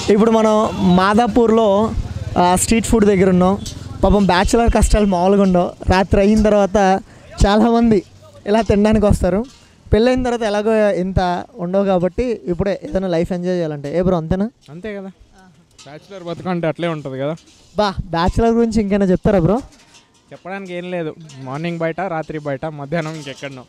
ఇప్పుడు మనం మాదాపూర్లో ఆ, స్ట్రీట్ ఫుడ్ దగ్గర ఉన్నాం పాపం బ్యాచులర్ కష్టాలు మామూలుగా ఉండవు రాత్రి అయిన తర్వాత చాలామంది ఇలా తినడానికి వస్తారు పెళ్ళైన తర్వాత ఎలాగో ఇంత ఉండవు కాబట్టి ఇప్పుడే ఏదైనా లైఫ్ ఎంజాయ్ చేయాలంటే ఏ బ్రో అంతేనా అంతే కదా బ్యాచులర్ బతుకంటే అట్లే ఉంటుంది కదా బా బ్యాచులర్ గురించి ఇంకైనా చెప్తారా బ్రో చెప్పడానికి ఏం లేదు మార్నింగ్ బయట రాత్రి బయట మధ్యాహ్నం ఇంకెక్కడనో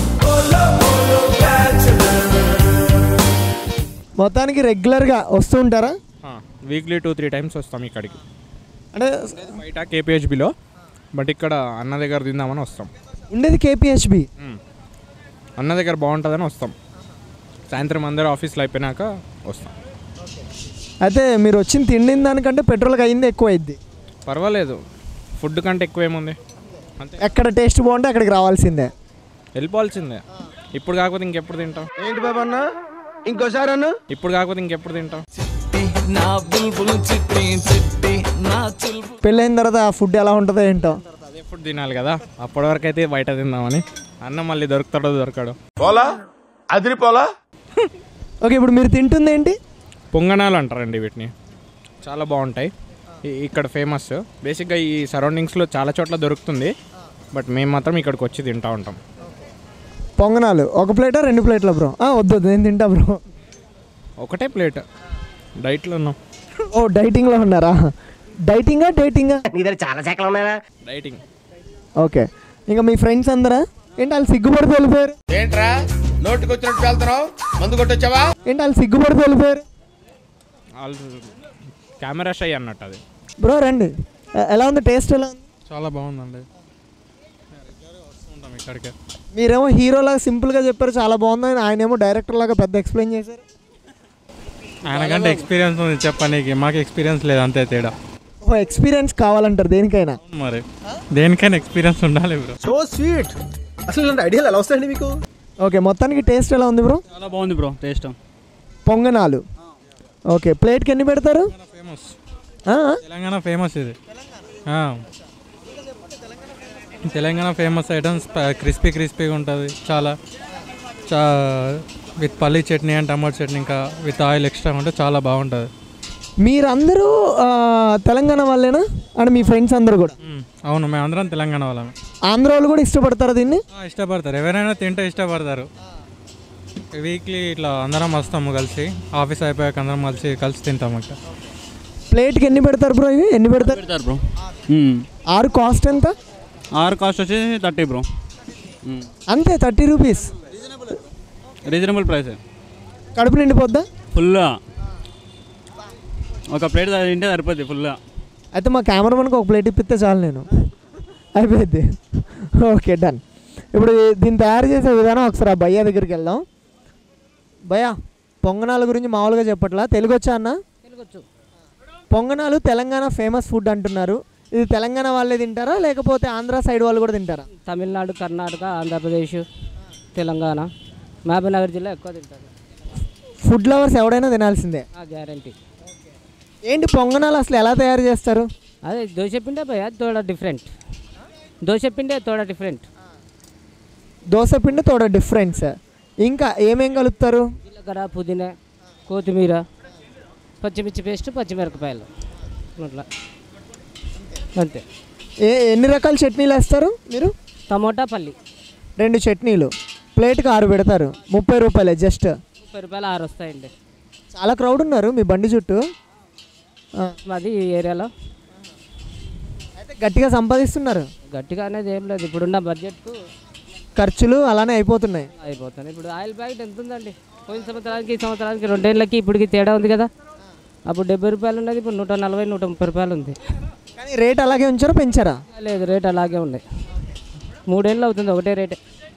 మొత్తానికి రెగ్యులర్గా వస్తూ ఉంటారా వీక్లీ టూ త్రీ టైమ్స్ వస్తాం ఇక్కడికి అంటే బయట కేపీహెచ్బిలో బట్ ఇక్కడ అన్న దగ్గర తిందామని వస్తాం ఉండేది కేపీహెచ్బి మ్మ్. అన్న దగ్గర బాగుంటుందని వస్తాం సాయంత్రం అందరూ ఆఫీస్లో అయిపోయినాక వస్తాం అయితే మీరు వచ్చిన తిండిన దానికంటే పెట్రోల్కి అయింది ఎక్కువ అయింది పర్వాలేదు ఫుడ్ కంటే ఎక్కువ ఏముంది అంతే ఎక్కడ టేస్ట్ బాగుంటే అక్కడికి రావాల్సిందే వెళ్ళిపోవాల్సిందే ఇప్పుడు కాకపోతే ఇంకెప్పుడు తింటాం ఏంటి బాబు అన్న ఇంకోసారి అన్న ఇప్పుడు కాకపోతే ఇంకెప్పుడు తింటాం నా బుల్బుల్ చిట్టి చిట్టి నా చుల్బుల్ పెళ్ళైన తర్వాత ఆ ఫుడ్ ఎలా ఉంటుందో ఏంటో అదే ఫుడ్ తినాలి కదా అప్పటి వరకు అయితే బయట తిందామని అన్న మళ్ళీ దొరుకుతాడో దొరకడు పోలా అదిరిపోలా ఓకే ఇప్పుడు మీరు తింటుంది ఏంటి పొంగనాలు అంటారండి వీటిని చాలా బాగుంటాయి ఇ- ఇక్కడ ఫేమస్ బేసిక్గా ఈ సరౌండింగ్స్లో చాలా చోట్ల దొరుకుతుంది బట్ మేము మాత్రం ఇక్కడికి వచ్చి తింటూ ఉంటాం పొంగనాలు ఒక ప్లేటా రెండు ప్లేట్ల బ్రో ఆ, వద్దు వద్దు, నేను తింటా బ్రో ఒకటే ప్లేట్ డైట్లో ఉన్నాం ఓ డైటింగ్లో ఉన్నారా డైటింగా డేటింగా డైటింగ్ ఓకే ఇంకా మీ ఫ్రెండ్స్ అందరా ఏంటి వాళ్ళు సిగ్గుపడితే వెళ్ళిపోయారు ఏంట్రా నోటికి వచ్చినట్టు వెళ్తున్నావు మందు కొట్టొచ్చావా ఏంటి వాళ్ళు సిగ్గుపడితే వెళ్ళిపోయారు వాళ్ళు కెమెరా షై అన్నట్టు అది బ్రో రండి ఎ- ఎలా ఉంది టేస్ట్ ఎలా ఉంది చాలా బాగుందండి వస్తుంటాం ఇక్కడికే మీరేమో హీరోలాగా సింపుల్గా చెప్పారు చాలా బాగుందని ఆయనేమో డైరెక్టర్ లాగా పెద్ద ఎక్స్ప్లెయిన్ చేశారు ఆయనకంటే ఎక్స్పీరియన్స్ ఉంది చెప్పనీకి మాకు ఎక్స్పీరియన్స్ లేదు అంతే తేడా ఓ ఎక్స్పీరియన్స్ కావాలంటారు దేనికైనా మరి దేనికైనా ఎక్స్పీరియన్స్ ఉండాలి బ్రో సో స్వీట్ అసలు ఇలాంటి ఐడియాలు ఎలా వస్తాయండి మీకు ఓకే మొత్తానికి టేస్ట్ ఎలా ఉంది బ్రో చాలా బాగుంది బ్రో టేస్ట్ పొంగనాలు ఓకే ప్లేట్కి ఎన్ని పెడతారు ఫేమస్ ఆ? తెలంగాణ ఫేమస్ ఇది ఆ. తెలంగాణ ఫేమస్ ఐటమ్స్ క్రిస్పీ క్రిస్పీగా ఉంటుంది చాలా చా విత్ పల్లీ చట్నీ అండ్ టమాటో చట్నీ ఇంకా విత్ ఆయిల్ ఎక్స్ట్రా ఉంటే చాలా బాగుంటుంది మీరందరూ ఆ, తెలంగాణ వాళ్ళేనా అండ్ మీ ఫ్రెండ్స్ అందరూ కూడా మ్మ్. అవును మేము అందరం తెలంగాణ వాళ్ళమే ఆంధ్ర వాళ్ళు కూడా ఇష్టపడతారా దీన్ని ఆ, ఇష్టపడతారు ఎవరైనా తింటే ఇష్టపడతారు వీక్లీ ఇట్లా అందరం వస్తాము కలిసి ఆఫీస్ అయిపోయాక అందరం కలిసి కలిసి తింటాము ఇక్కడ ప్లేట్కి ఎన్ని పెడతారు బ్రో ఇవి ఎన్ని పెడతారు పెడతారు బ్రో ఆరు కాస్ట్ ఎంత ఆరు కాస్ట్ వచ్చేసి థర్టీ బ్రో అంతే థర్టీ రూపీస్ రీజనబుల్ ప్రైస్ కడుపు నిండిపోద్దా ఫుల్గా ఒక ప్లేట్ తింటే సరిపోద్ది ఫుల్గా అయితే మా కెమెరామెన్కి ఒక ప్లేట్ ఇప్పిస్తే చాలు నేను అయిపోయింది ఓకే డన్ ఇప్పుడు దీన్ని తయారు చేసే విధానం ఒకసారి ఆ భయ్య దగ్గరికి వెళ్దాం భయ్య పొంగనాల గురించి మామూలుగా చెప్పట్లా తెలుగు వచ్చా అన్న పొంగనాలు తెలంగాణ ఫేమస్ ఫుడ్ అంటున్నారు ఇది తెలంగాణ వాళ్ళే తింటారా లేకపోతే ఆంధ్ర సైడ్ వాళ్ళు కూడా తింటారా తమిళనాడు కర్ణాటక ఆంధ్రప్రదేశ్ తెలంగాణ మహబూబ్నగర్ జిల్లా ఎక్కువ తింటారు ఫుడ్ లవర్స్ ఎవడైనా తినాల్సిందే ఆ గ్యారంటీ ఏంటి పొంగనాలు అసలు ఎలా తయారు చేస్తారు అదే దోశ పిండే భయ తోడ డిఫరెంట్ దోశ పిండే తోడ డిఫరెంట్ దోశ పిండి తోడ డిఫరెన్స్ ఇంకా ఏమేం కలుపుతారు జీలకర్ర పుదీనా కొత్తిమీర పచ్చిమిర్చి పేస్ట్ పచ్చిమిరపకాయలు అట్లా అంతే ఏ ఎన్ని రకాల చట్నీలు వేస్తారు మీరు టమోటా పల్లి రెండు చట్నీలు ప్లేట్కి ఆరు పెడతారు ముప్పై రూపాయలే జస్ట్ ముప్పై రూపాయలు ఆరు వస్తాయండి చాలా క్రౌడ్ ఉన్నారు మీ బండి చుట్టూ ఆ, మాది ఈ ఏరియాలో అయితే గట్టిగా సంపాదిస్తున్నారు గట్టిగా అనేది ఏం లేదు ఇప్పుడున్న బడ్జెట్కు ఖర్చులు అలానే అయిపోతున్నాయి అయిపోతుంది ఇప్పుడు ఆయిల్ ప్యాకెట్ ఎంత ఉందండి పోయిన సంవత్సరానికి ఈ సంవత్సరానికి రెండేళ్ళకి ఇప్పటికి తేడా ఉంది కదా అప్పుడు డెబ్బై రూపాయలు ఉన్నది ఇప్పుడు నూట నలభై నూట ముప్పై రూపాయలు ఉంది కానీ రేట్ అలాగే ఉంచారా పెంచారా లేదు రేట్ అలాగే ఉంది మూడేళ్ళు అవుతుంది ఒకటే రేటే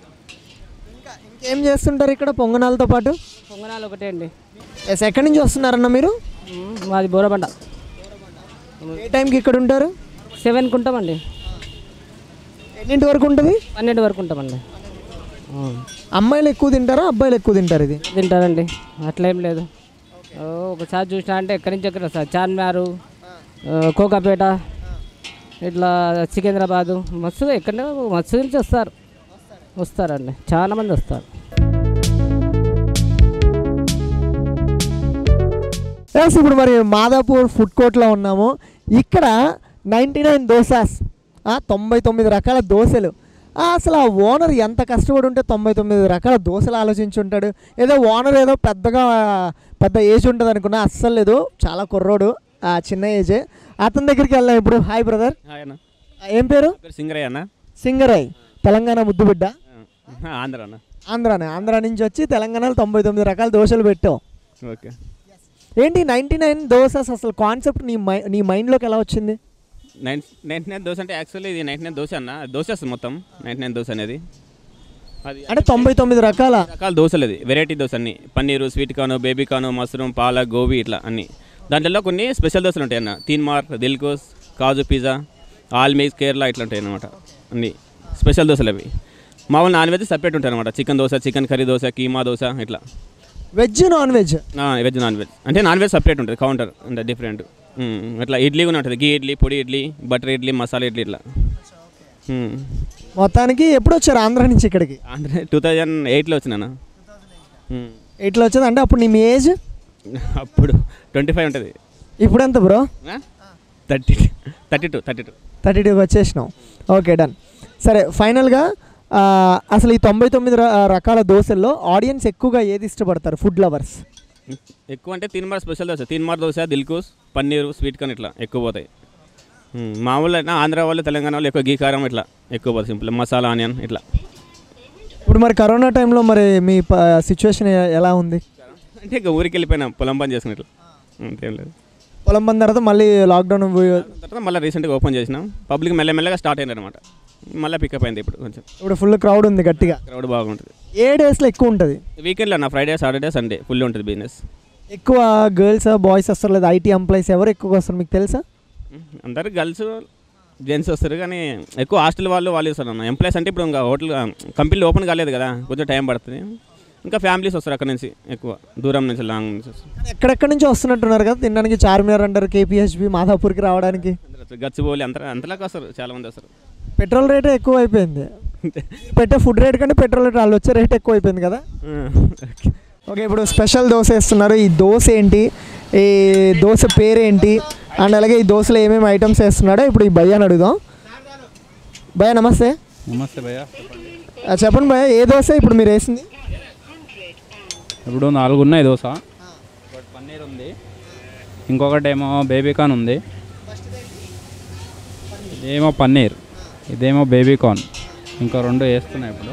ఇంకేం చేస్తుంటారు ఇక్కడ పొంగనాలతో పాటు పొంగనాలు ఒకటే అండి ఎస్ ఎక్కడి నుంచి వస్తున్నారన్న మీరు మ్మ్, మాది బోరబండ ఏ టైంకి ఇక్కడ ఉంటారు సెవెన్కి ఉంటామండి ఎన్నింటి వరకు ఉంటుంది పన్నెండు వరకు ఉంటామండి ఆ. అమ్మాయిలు ఎక్కువ తింటారా అబ్బాయిలు ఎక్కువ తింటారు ఇది తింటారండి అట్లేం లేదు ఓ, ఒకసారి చూసినా అంటే ఎక్కడి నుంచి ఎక్కడ వస్తారు చార్మినారు ఆ, కోకాపేట ఇట్లా సికింద్రాబాదు మస్తు ఎక్కడ మస్తు నుంచి వస్తారు వస్తారండి చాలా మంది వస్తారు ఎస్ ఇప్పుడు మరి మాదాపూర్ ఫుడ్ కోర్ట్లో ఉన్నాము ఇక్కడ నైంటీ నైన్ దోసాస్ తొంభై తొమ్మిది రకాల దోశలు ఆ, అసలు ఆ ఓనర్ ఎంత కష్టపడి ఉంటే తొంభై తొమ్మిది రకాల దోశలు ఆలోచించి ఉంటాడు ఏదో ఓనర్ ఏదో పెద్దగా పెద్ద ఏజ్ ఉంటుంది అనుకున్నా అస్సలు లేదు చాలా కుర్రోడు ఆ, చిన్న ఏజే అతని దగ్గరికి వెళ్దాం ఇప్పుడు హాయ్ బ్రదర్ అన్న ఏం పేరు పేరు సింగరయ్య అన్న సింగరై తెలంగాణ ముద్దుబిడ్డ ఆంధ్ర అన్న ఆంధ్రానే ఆంధ్ర నుంచి వచ్చి తెలంగాణలో తొంభై తొమ్మిది రకాల దోశలు పెట్టావు ఓకే ఏంటి నైంటీ నైన్ దోసెస్ అసలు కాన్సెప్ట్ నీ మై నీ మైండ్లోకి ఎలా వచ్చింది నైన్ నైన్టీ నైన్ దోశ అంటే యాక్చువల్లీ ఇది నైన్టీ నైన్ దోశ అన్న దోశ వస్తుంది మొత్తం నైన్టీ నైన్ దోశ అనేది అది అంటే తొంభై తొమ్మిది రకాల రకాల దోశలు అది వెరైటీ దోశ అన్ని paneer sweet corn baby corn mushroom పాల గోబీ ఇట్లా అన్ని దాంట్లో కొన్ని స్పెషల్ దోశలు ఉంటాయి అన్న తీన్మార్ దిల్కోస్ కాజు పిజ్జా ఆల్ మిక్స్ కేరళ ఇట్లా ఉంటాయి అన్నమాట అన్ని స్పెషల్ దోశలు అవి మామూలు నాన్ వెజ్ సపరేట్ ఉంటాయి అనమాట chicken dosa chicken curry dosa keema dosa ఇట్లా veg non veg veg non veg అంటే నాన్ వెజ్ సపరేట్ ఉంటుంది కౌంటర్ అంటే డిఫరెంట్ అట్లా ఇడ్లీ కూడా ఉంటుంది గీ ఇడ్లీ పొడి ఇడ్లీ బటర్ ఇడ్లీ మసాలా ఇడ్లీ ఇట్లా మ్మ్. మొత్తానికి ఎప్పుడు వచ్చారు ఆంధ్ర నుంచి ఇక్కడికి ఆంధ్ర టూ థౌజండ్ ఎయిట్లో వచ్చినానా మ్మ్. ఎట్లా వచ్చేది అంటే అప్పుడు నీ మీ ఏజ్ అప్పుడు ట్వంటీ ఫైవ్ ఉంటుంది ఇప్పుడు ఎంత bro thirty thirty two thirty two thirty టూకి వచ్చేసినావు ఓకే డన్ సరే ఫైనల్గా ఆ, అసలు ఈ తొంభై తొమ్మిది ర- రకాల దోశల్లో ఆడియన్స్ ఎక్కువగా ఏది ఇష్టపడతారు ఫుడ్ లవర్స్ ఎక్కువ అంటే తీన్మార్ స్పెషల్ దోశ తీన్మార్ దోశ దిల్కోస్ పన్నీరు స్వీట్ కార్న్ ఇట్లా ఎక్కువ పోతాయి మ్మ్. మామూలు అయినా ఆంధ్ర వాళ్ళు తెలంగాణ వాళ్ళు ఎక్కువ గీ కారం ఇట్లా ఎక్కువ పోతాయి సింపుల్ మసాలా ఆనియన్ ఇట్లా ఇప్పుడు మరి కరోనా టైంలో మరి మీ సిచ్యువేషన్ ఎలా ఉంది అంటే ఇక ఊరికి వెళ్ళిపోయినా పొలం పని చేసుకుని ఇట్లా అంతేం లేదు పొలం బంద్ తర్వాత మళ్ళీ లాక్డౌన్ తర్వాత మళ్ళీ రీసెంట్గా ఓపెన్ చేసినాం పబ్లిక్ మెల్లమెల్లగా స్టార్ట్ అయింది అనమాట మళ్ళీ పికప్ అయింది ఇప్పుడు కొంచెం ఇప్పుడు ఫుల్ క్రౌడ్ ఉంది గట్టిగా క్రౌడ్ బాగుంటుంది ఏ డేస్లో ఎక్కువ ఉంటుంది వీకెండ్లో నా ఫ్రైడే సాటర్డే సండే ఫుల్ ఉంటుంది బిజినెస్ ఎక్కువ గర్ల్స్ బాయ్స్ వస్తారు లేదా ఐటీ ఎంప్లాయీస్ ఎవరు ఎక్కువగా వస్తారు మీకు తెలుసా అందరు గర్ల్స్ జెంట్స్ వస్తారు కానీ ఎక్కువ హాస్టల్ వాళ్ళు వాళ్ళు వస్తారు అన్న ఎంప్లాయీస్ అంటే ఇప్పుడు ఇంకా హోటల్ కంపెనీలు ఓపెన్ కాలేదు కదా కొంచెం టైం పడుతుంది ఇంకా ఫ్యామిలీస్ వస్తారు అక్కడ నుంచి ఎక్కువ దూరం నుంచి లాంగ్ నుంచి వస్తారు ఎక్కడెక్కడి నుంచి వస్తున్నట్టున్నారు కదా తినడానికి చార్మినార్ అంటారు కేపీహెచ్బి మాధాపూర్కి రావడానికి అందరూ వస్తారు. గచ్చిబౌలి అంత అంతలాగా వస్తారు చాలా మంది వస్తారు పెట్రోల్ రేటే ఎక్కువ అయిపోయింది పెట్టే ఫుడ్ రేట్ కంటే పెట్రోల్ రేట్ వాళ్ళు వచ్చే రేట్ ఎక్కువ అయిపోయింది కదా ఓకే ఇప్పుడు స్పెషల్ దోశ వేస్తున్నారు ఈ దోశ ఏంటి ఈ దోశ పేరేంటి అండ్ అలాగే ఈ దోశలో ఏమేమి ఐటమ్స్ వేస్తున్నాడో ఇప్పుడు ఈ భయ్యాని అడుగుదాం భయ్య నమస్తే నమస్తే భయ్య ఆ, చెప్పండి భయ్య ఏ దోశ ఇప్పుడు మీరు వేసింది ఇప్పుడు నాలుగు ఉన్నాయి దోశ ఒకటి పన్నీర్ ఉంది ఇంకొకటి ఏమో బేబీకార్న్ ఉంది ఇదేమో పన్నీర్ ఇదేమో బేబీకార్న్ ఇంకో రెండు వేస్తున్నాయి ఇప్పుడు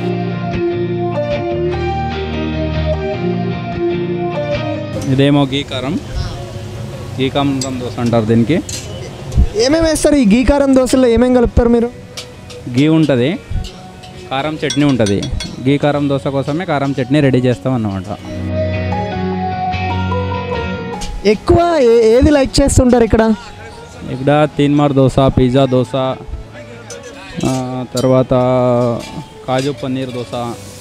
ఇదేమో గీ కారం గీ కారం దోశ అంటారు దీనికి ఏమేమి వేస్తారు ఈ గీకారం దోశలో ఏమేమి కలుపుతారు మీరు గీ ఉంటుంది కారం చట్నీ ఉంటుంది గీ కారం దోశ కోసమే కారం చట్నీ రెడీ చేస్తాం అన్నమాట ఎక్కువ ఏ- ఏది లైక్ చేస్తుంటారు ఇక్కడ ఇక్కడ తీన్మార్ దోశ పిజ్జా దోశ ఆ, తర్వాత కాజు paneer dosa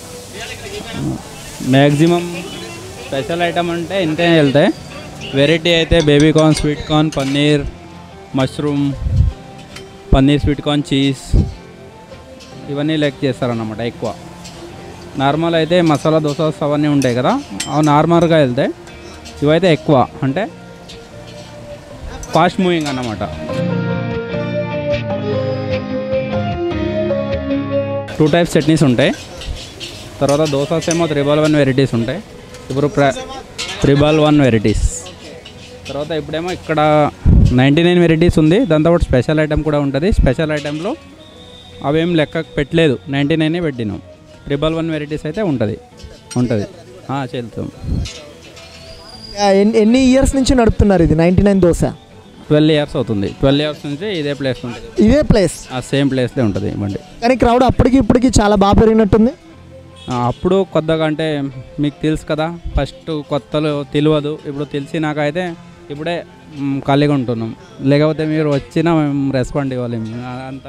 maximum special item అంటే ఇంతే వెళ్తాయి వెరైటీ అయితే baby corn sweet corn paneer mushroom paneer sweet corn cheese ఇవన్నీ లెక్ చేస్తారన్నమాట ఎక్కువ నార్మల్ అయితే మసాలా దోశ అవన్నీ ఉంటాయి కదా అవి నార్మల్గా వెళ్తాయి ఇవైతే ఎక్కువ అంటే ఫాస్ట్ మూవింగ్ అన్నమాట టూ టైప్స్ చట్నీస్ ఉంటాయి తర్వాత దోసాస్ ఏమో త్రిబల్ వన్ వెరైటీస్ ఉంటాయి ఇప్పుడు ప్ర త్రిబల్ వన్ వెరైటీస్ తర్వాత ఇప్పుడేమో ఇక్కడ నైంటీ నైన్ వెరైటీస్ ఉంది దాంతోపాటు స్పెషల్ ఐటమ్ కూడా ఉంటుంది స్పెషల్ ఐటెంలో అవేం లెక్క పెట్టలేదు నైంటీ నైనే పెట్టినాం త్రిబల్ వన్ వెరైటీస్ అయితే ఉంటుంది ఉంటుంది చేద్దాం ఆ, ఎన్ని ఎన్ని ఇయర్స్ నుంచి నడుపుతున్నారు ఇది ninety nine dosa twelve years అవుతుంది ట్వెల్వ్ ఇయర్స్ నుంచి ఇదే ప్లేస్ ఉంటుంది ఇదే ప్లేస్ ఆ సేమ్ ప్లేస్లో ఉంటుంది బండి కానీ క్రౌడ్ అప్పటికి ఇప్పటికి చాలా బాగా పెరిగినట్టుంది ఆ, అప్పుడు కొత్తగా అంటే మీకు తెలుసు కదా ఫస్ట్ కొత్తలో తెలియదు ఇప్పుడు తెలిసినాకైతే ఇప్పుడే మ్, ఖాళీగా ఉంటున్నాం లేకపోతే మీరు వచ్చినా మేము రెస్పాండ్ ఇవ్వాలి అంత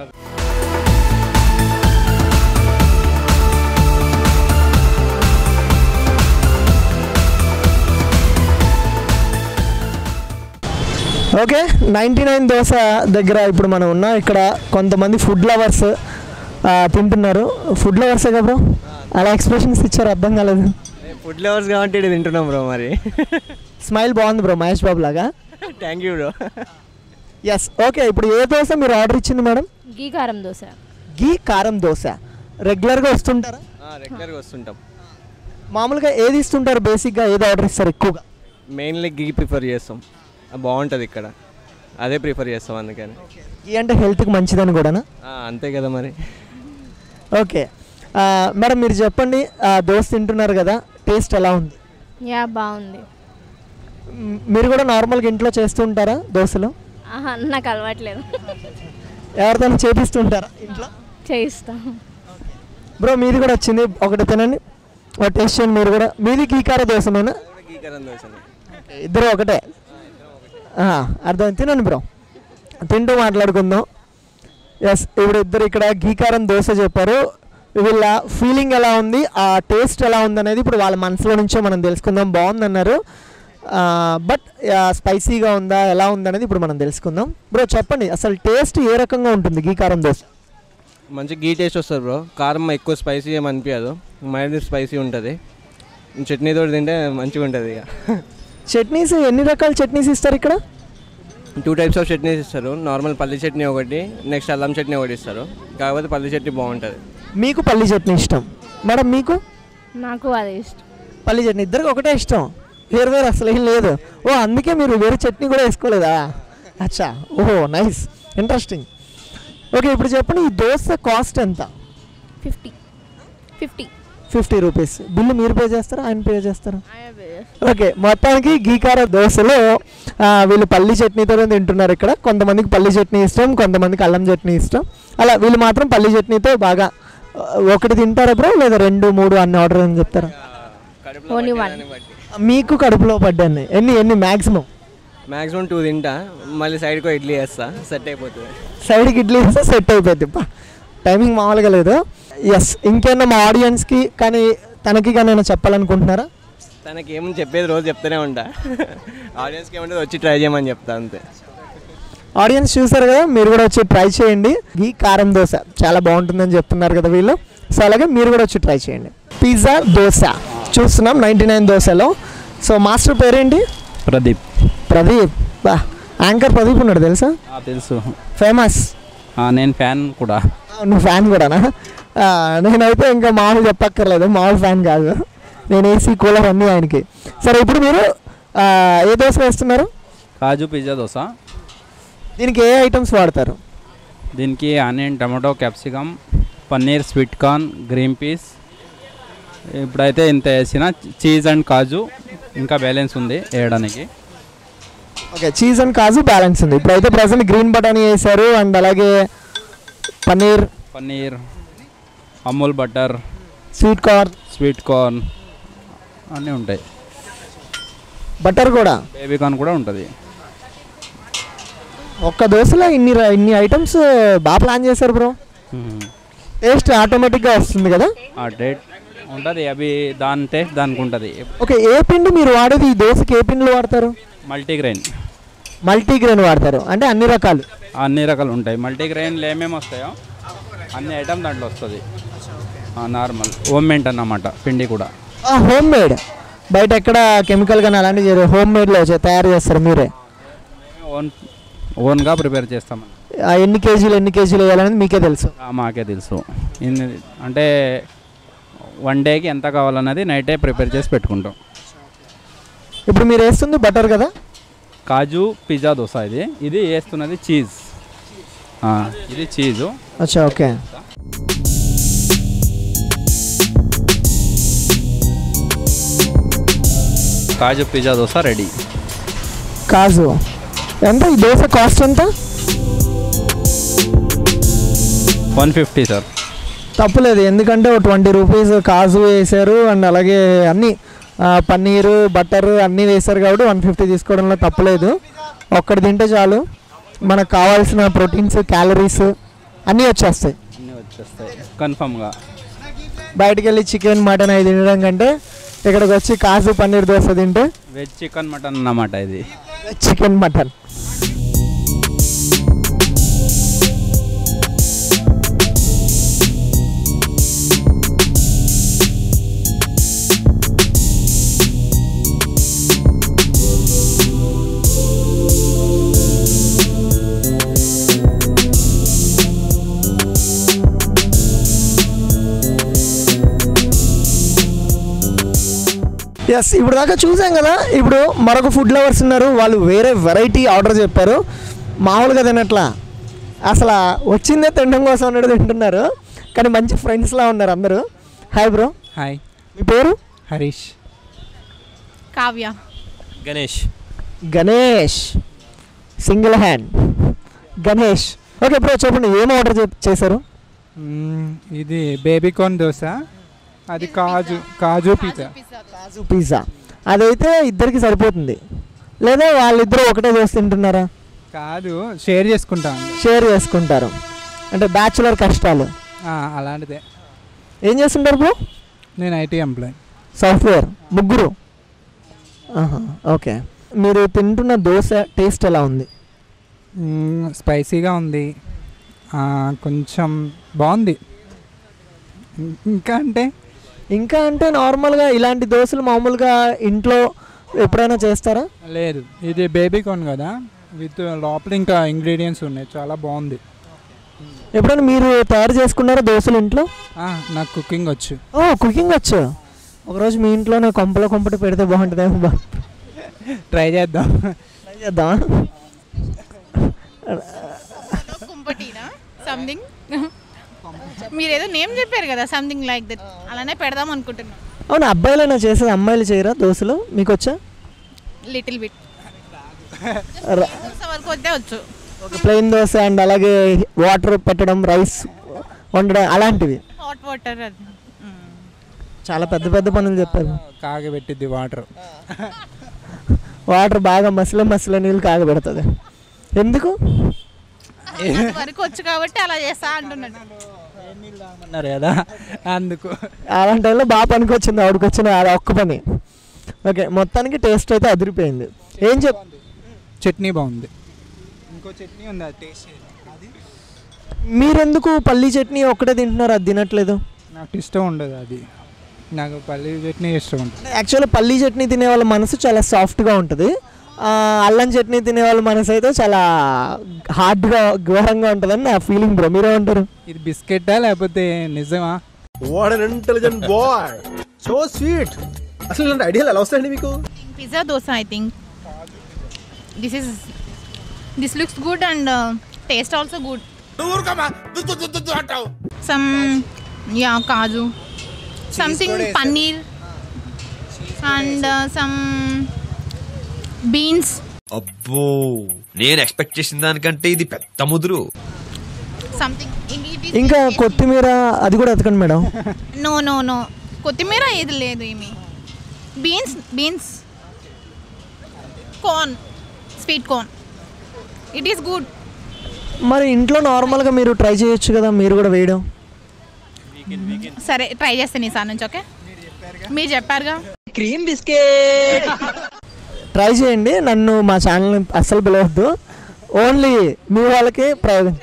ఓకే నైంటీ నైన్ దోశ దగ్గర ఇప్పుడు మనం ఉన్నాం ఇక్కడ కొంతమంది ఫుడ్ లవర్స్ తింటున్నారు ఫుడ్ లవర్సే కదా బ్రో అలా ఎక్స్ప్రెషన్స్ ఇచ్చారు అర్థం కాలేదు ఫుడ్ లవర్స్ కాబట్టి ఇది తింటున్నాం బ్రో మరి స్మైల్ బాగుంది బ్రో మహేష్ బాబు లాగా thank you bro yes okay ఇప్పుడు ఏ దోశ మీరు ఆర్డర్ ఇచ్చింది మేడం గీ కారం దోశ గీ కారం దోశ రెగ్యులర్గా వస్తుంటారా రెగ్యులర్గా వస్తుంటాం మామూలుగా ఏది ఇస్తుంటారు బేసిక్గా ఏది ఆర్డర్ ఇస్తారు ఎక్కువగా మెయిన్లీ గీ ప్రిఫర్ చేస్తాం బాగుంటుంది ఇక్కడ అదే ప్రిఫర్ చేస్తాం అందుకని గీ అంటే హెల్త్కి మంచిదని కూడానా ఆ, అంతే కదా మరి ఓకే ఆ, మేడం మీరు చెప్పండి ఆ, దోశ తింటున్నారు కదా టేస్ట్ ఎలా ఉంది యా బాగుంది మ్, మీరు కూడా నార్మల్గా ఇంట్లో చేస్తుంటారా దోశలు ఆహా నాకు అలవాట్లేదు ఎవరితో చేపిస్తుంటారా ఇంట్లో చేయిస్తాం బ్రో మీది కూడా వచ్చింది ఒకటి తినండి ఒక టేస్ట్ చేయండి మీరు కూడా మీది గీకార దోశమేనా గీ కరం దోశనే ఇద్దరు ఒకటే ఆ, అర్థం తినండి బ్రో తింటూ మాట్లాడుకుందాం ఎస్ ఇప్పుడు ఇద్దరు ఇక్కడ గీకారం దోశ చెప్పారు వీళ్ళ ఫీలింగ్ ఎలా ఉంది ఆ టేస్ట్ ఎలా ఉంది అనేది ఇప్పుడు వాళ్ళ మనసులో నుంచే మనం తెలుసుకుందాం బాగుందన్నారు బట్ స్పైసీగా ఉందా ఎలా ఉంది అనేది ఇప్పుడు మనం తెలుసుకుందాం బ్రో చెప్పండి అసలు టేస్ట్ ఏ రకంగా ఉంటుంది గీకారం దోశ మంచి గీ టేస్ట్ వస్తుంది బ్రో కారం ఎక్కువ స్పైసీ ఏమి అనిపించదు మైల్డ్ స్పైసీ ఉంటుంది చట్నీతో తింటే మంచిగా ఉంటుంది ఇక చట్నీస్ ఎన్ని రకాల చట్నీస్ ఇస్తారు ఇక్కడ టూ టైప్స్ ఆఫ్ చట్నీస్ ఇస్తారు నార్మల్ పల్లి చట్నీ ఒకటి నెక్స్ట్ అల్లం చట్నీ ఒకటి ఇస్తారు కాకపోతే పల్లి చట్నీ బాగుంటుంది మీకు పల్లి చట్నీ ఇష్టం మేడం మీకు నాకు అది ఇష్టం పల్లి చట్నీ ఇద్దరికి ఒకటే ఇష్టం వేరు వేరు అసలు ఏం లేదు ఓ అందుకే మీరు వేరే చట్నీ కూడా వేసుకోలేదా అచ్చా ఓహో నైస్ ఇంట్రెస్టింగ్ ఓకే ఇప్పుడు చెప్పండి ఈ దోశ కాస్ట్ ఎంత fifty fifty fifty rupees bill మీరు పే చేస్తారా ఆయన పే చేస్తారా ఓకే మొత్తానికి గీకార దోశలో ఆ, వీళ్ళు పల్లి చట్నీతో తింటున్నారు ఇక్కడ కొంతమందికి పల్లి చట్నీ ఇష్టం కొంతమందికి అల్లం చట్నీ ఇష్టం అలా వీళ్ళు మాత్రం పల్లి చట్నీతో బాగా ఆ, ఒకటి తింటారా బ్రో లేదా రెండు మూడు అన్ని ఆర్డర్ అని చెప్తారా ఓన్లీ వన్ మీకు కడుపులో పడ్డాయి ఎన్ని ఎన్ని మ్యాక్సిమం మ్యాక్సిమం టూ తింటా మళ్ళీ సైడ్కో ఇడ్లీ వేస్తా సెట్ అయిపోతుంది సైడ్కి ఇడ్లీ వేస్తే సెట్ అయిపోద్ది పా టైమింగ్ మామూలుగా లేదు ఎస్ ఇంకేమన్నా మా ఆడియన్స్కి కానీ తనకి కానీ ఏమైనా చెప్పాలనుకుంటున్నారా తనకి ఏమని చెప్పేది రోజు చెప్తూనే ఉంటా ఆడియన్స్కి ఏమంటే వచ్చి ట్రై చేయమని చెప్తా అంతే ఆడియన్స్ చూసారు కదా మీరు కూడా వచ్చి ట్రై చేయండి ఈ కారం దోశ చాలా బాగుంటుందని చెప్తున్నారు కదా వీళ్ళు సో అలాగే మీరు కూడా వచ్చి ట్రై చేయండి పిజ్జా దోశ చూస్తున్నాం నైంటీ నైన్ దోశలో సో మాస్టర్ పేరేంటి ప్రదీప్ ప్రదీప్ బా యాంకర్ ప్రదీప్ ఉన్నాడు తెలుసా ఆ, తెలుసు ఫేమస్ ఆ, నేను ఫ్యాన్ కూడా నువ్వు ఫ్యాన్ కూడానా ఆ, నేనైతే ఇంకా మామూలు చెప్పక్కర్లేదు మామూలు ఫ్యాన్ కాదు నేను ఏసీ కూలర్ అన్నీ ఆయనకి సరే ఇప్పుడు మీరు ఆ, ఏ దోశ వేస్తున్నారు కాజు పిజ్జా దోశ దీనికి ఏ ఐటమ్స్ వాడతారు దీనికి onion tomato capsicum paneer sweet corn green peas ఇప్పుడైతే ఇంత వేసిన చీజ్ అండ్ కాజు ఇంకా బ్యాలెన్స్ ఉంది వేయడానికి ఓకే చీజ్ అండ్ కాజు బ్యాలెన్స్ ఉంది ఇప్పుడైతే ప్రజెంట్ గ్రీన్ బటానీ వేశారు అండ్ అలాగే paneer paneer Amul butter sweet corn sweet corn అన్నీ ఉంటాయి బటర్ కూడా బేబీ కార్న్ కూడా ఉంటుంది ఒక్క దోశలో ఇన్ని ర- ఇన్ని ఐటమ్స్ బాగా ప్లాన్ చేశారు బ్రో టేస్ట్ ఆటోమేటిక్గా వస్తుంది కదా ఆ డేట్ ఉంటుంది అవి దాని టేస్ట్ దానికి ఉంటుంది ఓకే ఏ పిండి మీరు వాడేది ఈ దోశకి ఏ పిండిలు వాడతారు మల్టీగ్రెయిన్ మల్టీగ్రెయిన్ వాడతారు అంటే అన్ని రకాలు అన్ని రకాలు ఉంటాయి మల్టీగ్రెయిన్లు ఏమేమి వస్తాయో అన్ని ఐటమ్ దాంట్లో వస్తుంది నార్మల్ హోమ్ మెయింట్ అన్నమాట పిండి కూడా హోమ్ మేడ్ బయట ఎక్కడ కెమికల్ కానీ అలాంటివి చేయరు హోమ్ మేడ్లో తయారు చేస్తారు మీరే ఓన్ ఓన్గా ప్రిపేర్ చేస్తామని ఆ, ఎన్ని కేజీలు ఎన్ని కేజీలు వేయాలనేది మీకే తెలుసు ఆ, మాకే తెలుసు ఇన్ని అంటే వన్ డేకి ఎంత కావాలన్నది నైటే ప్రిపేర్ చేసి పెట్టుకుంటాం ఇప్పుడు మీరు వేస్తుంది బటర్ కదా కాజు పిజ్జా దోశ ఇది ఇది వేస్తున్నది చీజ్ ఆ, ఇది చీజు అచ్చా okay kaju pizza dosa ready kaju ఎంత ఈ దోశ కాస్ట్ ఎంత వన్ ఫిఫ్టీ సార్ తప్పులేదు ఎందుకంటే ఒక ట్వంటీ రూపీస్ కాజు వేశారు అండ్ అలాగే అన్నీ ఆ, పన్నీరు బటర్ అన్నీ వేశారు కాబట్టి వన్ ఫిఫ్టీ తీసుకోవడంలో తప్పులేదు ఒక్కటి తింటే చాలు మనకు కావాల్సిన ప్రోటీన్స్ క్యాలరీస్ అన్నీ వచ్చేస్తాయి అన్నీ వచ్చేస్తాయి కన్ఫామ్గా బయటికి వెళ్ళి చికెన్ మటన్ అవి తినడం కంటే ఇక్కడికి వచ్చి కాజు పన్నీర్ దోశ తింటే వెజ్ చికెన్ మటన్ అన్నమాట ఇది చికెన్ మటన్ ఎస్ ఇప్పుడు దాకా చూసాం కదా ఇప్పుడు మరొక ఫుడ్ లవర్స్ ఉన్నారు వాళ్ళు వేరే వెరైటీ ఆర్డర్ చెప్పారు మామూలుగా తినట్లా అసలు వచ్చిందే తినడం కోసం అన్నట్టు తింటున్నారు కానీ మంచి ఫ్రెండ్స్లా ఉన్నారు అందరూ హాయ్ బ్రో హాయ్ మీ పేరు Harish Kavya Ganesh Ganesh single hand Ganesh okay bro చెప్పండి ఏం ఆర్డర్ చేశారు మ్మ్, ఇది బేబీ కార్న్ దోశ అది కాజు కాజు పిజ్జా కాజు పిజ్జా అదైతే ఇద్దరికి సరిపోతుంది లేదా వాళ్ళిద్దరూ ఒకటే దోశ తింటున్నారా కాదు షేర్ చేసుకుంటాం షేర్ చేసుకుంటారు అంటే బ్యాచులర్ కష్టాలు ఆ, అలాంటిదే ఏం చేస్తుంటారు బ్రో నేను ఐటీ ఎంప్లాయ్ సాఫ్ట్వేర్ ముగ్గురు ఆహా, ఓకే మీరు తింటున్న దోశ టేస్ట్ ఎలా ఉంది మ్మ్, స్పైసీగా ఉంది ఆ, కొంచెం బాగుంది ఇం- ఇంకా అంటే ఇంకా అంటే నార్మల్గా ఇలాంటి దోశలు మామూలుగా ఇంట్లో ఎప్పుడైనా చేస్తారా లేదు ఇది బేబీ కార్న్ కదా విత్ లోపల ఇంకా ఇంగ్రీడియంట్స్ ఉన్నాయి చాలా బాగుంది ఎప్పుడైనా మీరు తయారు చేసుకున్నారా దోశలు ఇంట్లో ఆ, నాకు కుకింగ్ వచ్చు ఓ కుకింగ్ వచ్చు ఒకరోజు మీ ఇంట్లోనే కొంపలో కొంపటి పెడితే బాగుంటుందేమో బా ట్రై చేద్దాం ట్రై చేద్దామా కుంపటీనా సంథింగ్ మీరేదో నేమ్ చెప్పారు కదా సంథింగ్ లైక్ దట్ అలానే పెడదాం అనుకుంటున్నాం అవును అబ్బాయిలైనా చేసేది అమ్మాయిలు చేయరా దోశలు మీకు వచ్చా లిటిల్ బిట్ ర- వరకు వద్దే వచ్చు ఒక ప్లెయిన్ దోశ అండ్ అలాగే వాటర్ పెట్టడం రైస్ వండడం అలాంటివి హాట్ వాటర్ అది చాలా పెద్ద పెద్ద పనులు చెప్పారు కాగబెట్టిద్ది వాటర్ వాటర్ బాగా మసిల మసిల నీళ్ళు కాగబెడుతుంది ఎందుకు వరకు వచ్చు కాబట్టి అలా చేస్తా అంటున్నాడు అన్నారు కదా అందుకు అలాంటి టైంలో బాగా పనికి వచ్చింది ఆవిడకి వచ్చిన అది ఒక్క పని ఓకే మొత్తానికి టేస్ట్ అయితే అదిరిపోయింది ఏం చెప్ చట్నీ బాగుంది ఇంకో చట్నీ ఉంది అది టేస్ట్ అది మీరెందుకు పల్లీ చట్నీ ఒక్కటే తింటున్నారు అది తినట్లేదు నాకు ఇష్టం ఉండదు అది నాకు పల్లి చట్నీ ఇష్టం ఉంటుంది యాక్చువల్లీ పల్లీ చట్నీ తినే వాళ్ళ మనసు చాలా సాఫ్ట్గా ఉంటుంది ఆ, అల్లం చట్నీ తినే వాళ్ళ మనసు అయితే చాలా హార్డ్గా ఘోరంగా ఉంటుందని నా ఫీలింగ్ బ్రో మీరేమంటారు ఇది బిస్కెట్టా లేకపోతే నిజమా what an intelligent boy so sweet అసలు ఇలాంటి ఐడియాలు ఎలా వస్తాయండి మీకు pizza dosa I think this is this looks good and taste also good some yeah kaju something paneer and some beans అబ్బో నేను ఎక్స్పెక్ట్ చేసిన దానికంటే ఇది పెద్ద ముదురు సంథింగ్ ఇంకా కొత్తిమీర అది కూడా ఎతకండి మేడం నో నో నో కొత్తిమీర ఏది లేదు ఏమి beans beans corn sweet corn it is good మరి ఇంట్లో నార్మల్గా మీరు ట్రై చేయొచ్చు కదా మీరు కూడా వేయడం సరే ట్రై చేస్తాను ఈసారి నుంచి ఓకే మీరు చెప్పారుగా క్రీమ్ బిస్కెట్ ట్రై చేయండి నన్ను మా ఛానల్ని అస్సలు పిలవద్దు ఓన్లీ మీ వాళ్ళకి ప్రయోజనం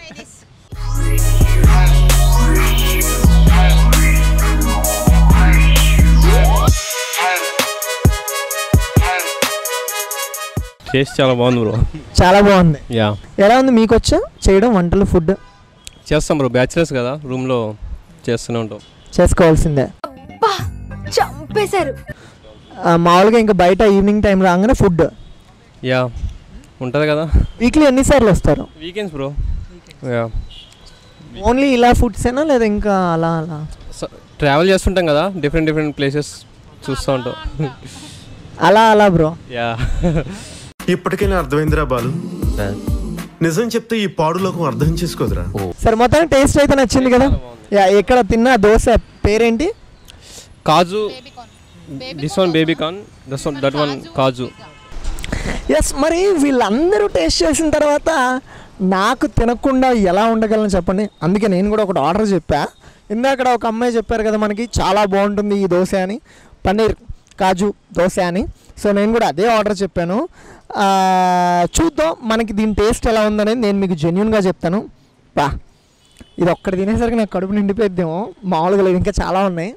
టేస్ట్ చాలా బాగుంది బ్రో చాలా బాగుంది యా ఎలా ఉంది మీకు వచ్చా చేయడం వంటలు ఫుడ్ చేస్తాం బ్రో బ్యాచిలర్స్ కదా రూమ్లో చేస్తూనే ఉంటాం చేసుకోవాల్సిందే చంపేశారు ఆ, మామూలుగా ఇంకా బయట ఈవినింగ్ టైం రాగానే ఫుడ్ యా ఉంటుంది కదా వీక్లీ ఎన్నిసార్లు వస్తారు వీకెండ్స్ బ్రో యా ఓన్లీ ఇలా ఫుడ్సేనా లేదా ఇంకా అలా అలా ట్రావెల్ చేస్తుంటాం కదా డిఫరెంట్ డిఫరెంట్ ప్లేసెస్ చూస్తూ ఉంటాం అలా అలా బ్రో యా ఇప్పటికైనా అర్థమైందిరా బాలు నిజం చెప్తే ఈ పాడులోకం అర్థం చేసుకోదురా సరే మొత్తానికి టేస్ట్ అయితే నచ్చింది కదా యా ఇక్కడ తిన్న దోశ పేరేంటి kaju this one baby corn this one that one kaju yes మరి వీళ్ళందరూ టేస్ట్ చేసిన తర్వాత నాకు తినకుండా ఎలా ఉండగలను చెప్పండి అందుకే నేను కూడా ఒకటి ఆర్డర్ చెప్పా ఇందాక ఒక అమ్మాయి చెప్పారు కదా మనకి చాలా బాగుంటుంది ఈ దోశ అని పన్నీర్ కాజు దోశ అని సో నేను కూడా అదే ఆర్డర్ చెప్పాను ఆ, చూద్దాం మనకి దీని టేస్ట్ ఎలా ఉందనేది నేను మీకు జెన్యున్గా చెప్తాను బా ఇది ఒక్కటి తినేసరికి నాకు కడుపు నిండిపోయిద్దేమో మామూలుగా లేదు ఇంకా చాలా ఉన్నాయి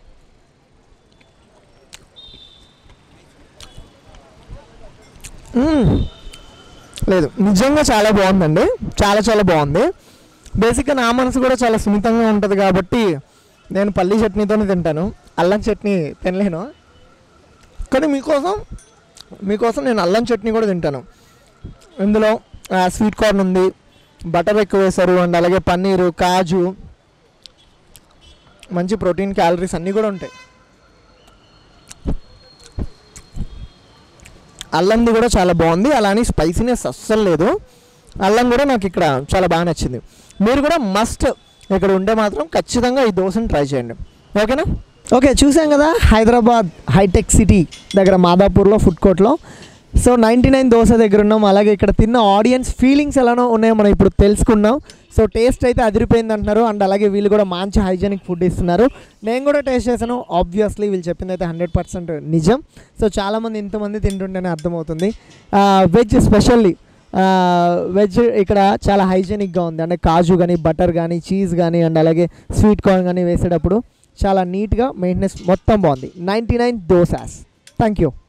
మ్మ్. లేదు నిజంగా చాలా బాగుందండి చాలా చాలా బాగుంది బేసిక్గా నా మనసు కూడా చాలా సున్నితంగా ఉంటుంది కాబట్టి నేను పల్లీ చట్నీతోనే తింటాను అల్లం చట్నీ తినలేను కానీ మీకోసం మీకోసం నేను అల్లం చట్నీ కూడా తింటాను ఇందులో ఆ, స్వీట్ కార్న్ ఉంది బటర్ ఎక్కువ వేశారు అండ్ అలాగే పన్నీరు కాజు మంచి ప్రోటీన్ క్యాలరీస్ అన్నీ కూడా ఉంటాయి అల్లంది కూడా చాలా బాగుంది అలానే స్పైసీనెస్ అస్సలు లేదు అల్లం కూడా నాకు ఇక్కడ చాలా బాగా నచ్చింది మీరు కూడా మస్ట్ ఇక్కడ ఉంటే మాత్రం ఖచ్చితంగా ఈ దోశని ట్రై చేయండి ఓకేనా ఓకే చూసాం కదా హైదరాబాద్ హైటెక్ సిటీ దగ్గర మాదాపూర్లో ఫుడ్ కోర్ట్లో సో నైంటీ నైన్ దోశ దగ్గర ఉన్నాం అలాగే ఇక్కడ తిన్న ఆడియన్స్ ఫీలింగ్స్ ఎలానో ఉన్నాయో మనం ఇప్పుడు తెలుసుకున్నాం సో టేస్ట్ అయితే అదిరిపోయింది అంటున్నారు అండ్ అలాగే వీళ్ళు కూడా మంచి హైజెనిక్ ఫుడ్ ఇస్తున్నారు నేను కూడా టేస్ట్ చేశాను ఆబ్వియస్లీ వీళ్ళు చెప్పింది అయితే హండ్రెడ్ పర్సెంట్ నిజం సో చాలామంది ఇంతమంది తింటుంటేనే అర్థమవుతుంది వెజ్ స్పెషల్లీ వెజ్ ఇక్కడ చాలా హైజెనిక్గా ఉంది అంటే కాజు కానీ బటర్ కానీ చీజ్ కానీ అండ్ అలాగే స్వీట్ కార్న్ కానీ వేసేటప్పుడు చాలా నీట్గా మెయింటెనెన్స్ మొత్తం బాగుంది ninety nine dosas thank you